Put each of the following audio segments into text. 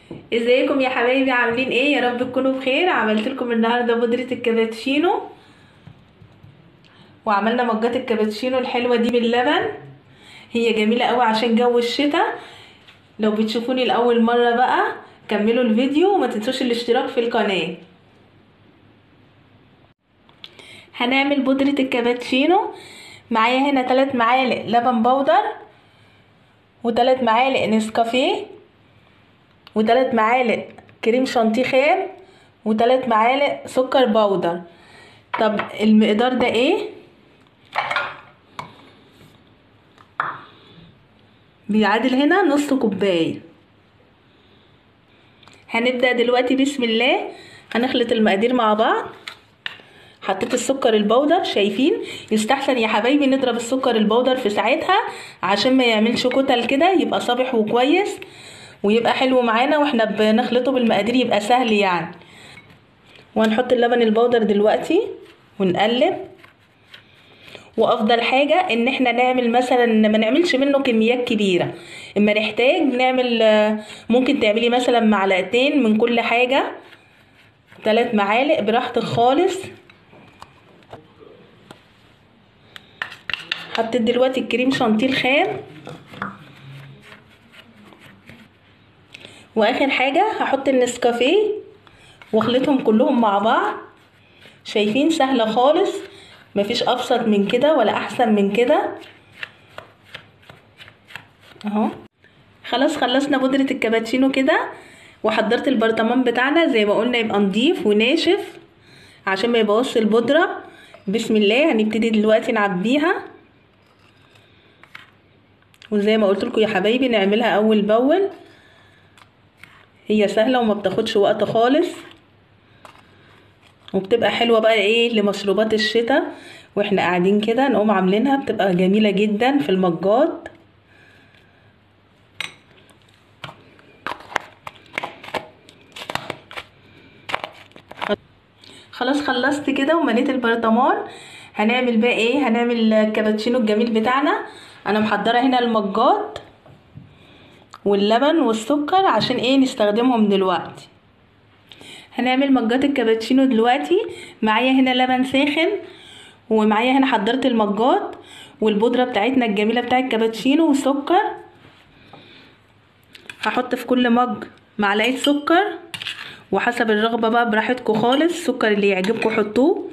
ازيكم يا حبايبي عاملين ايه يا رب تكونوا بخير عملت لكم النهارده بودره الكابتشينو وعملنا مجات الكابتشينو الحلوه دي باللبن هي جميله قوي عشان جو الشتاء لو بتشوفوني لاول مره بقى كملوا الفيديو وما تنسوش الاشتراك في القناه هنعمل بودره الكابتشينو معايا هنا 3 معالق لبن بودر وثلاث معالق نسكافيه وثلاث معالق كريم شانتيه خام وثلاث معالق سكر بودر طب المقدار ده ايه بيعادل هنا نص كوبايه هنبدا دلوقتي بسم الله هنخلط المقادير مع بعض حطيت السكر البودر شايفين يستحسن يا حبايبي نضرب السكر البودر في ساعتها عشان ما يعملش كتل كده يبقى صابح وكويس ويبقى حلو معانا واحنا بنخلطه بالمقادير يبقى سهل يعني وهنحط اللبن البودر دلوقتي ونقلب وافضل حاجة ان احنا نعمل مثلا ما نعملش منه كميات كبيرة اما نحتاج نعمل ممكن تعملي مثلا معلقتين من كل حاجة ثلاث معالق براحتك خالص حطيت دلوقتي الكريم شانتيه الخام واخر حاجه هحط النسكافيه واخلطهم كلهم مع بعض شايفين سهله خالص مفيش ابسط من كده ولا احسن من كده اهو خلاص خلصنا بودره الكابتشينو كده وحضرت البرطمان بتاعنا زي ما قلنا يبقى نضيف وناشف عشان ما يبوظش البودره بسم الله هنبتدي دلوقتي نعبيها وزي ما قلت لكم يا حبايبي نعملها اول باول هي سهله وما بتاخدش وقت خالص وبتبقى حلوه بقى ايه لمشروبات الشتاء واحنا قاعدين كده نقوم عاملينها بتبقى جميله جدا في المجات خلاص خلصت كده ومليت البرطمان هنعمل بقى ايه هنعمل الكابتشينو الجميل بتاعنا انا محضره هنا المجات واللبن والسكر عشان ايه نستخدمهم دلوقتي هنعمل مجات الكابتشينو دلوقتي معايا هنا لبن ساخن ومعايا هنا حضرت المجات والبودره بتاعتنا الجميله بتاع الكابتشينو وسكر هحط في كل مج معلقه سكر وحسب الرغبه بقى براحتكم خالص السكر اللي يعجبكم حطوه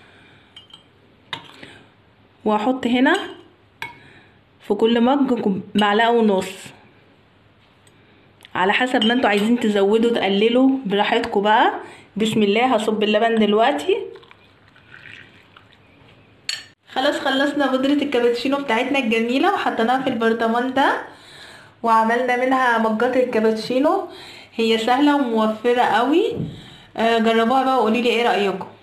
وهحط هنا في كل مج معلقه ونص على حسب ما انتوا عايزين تزودوا تقللوا براحتكم بقى بسم الله هصب اللبن دلوقتي خلاص خلصنا بودرة الكابتشينو بتاعتنا الجميلة وحطيناها في البرطمان ده وعملنا منها مجات الكابتشينو هي سهلة وموفرة قوي جربوها بقى وقوليلي ايه رأيكم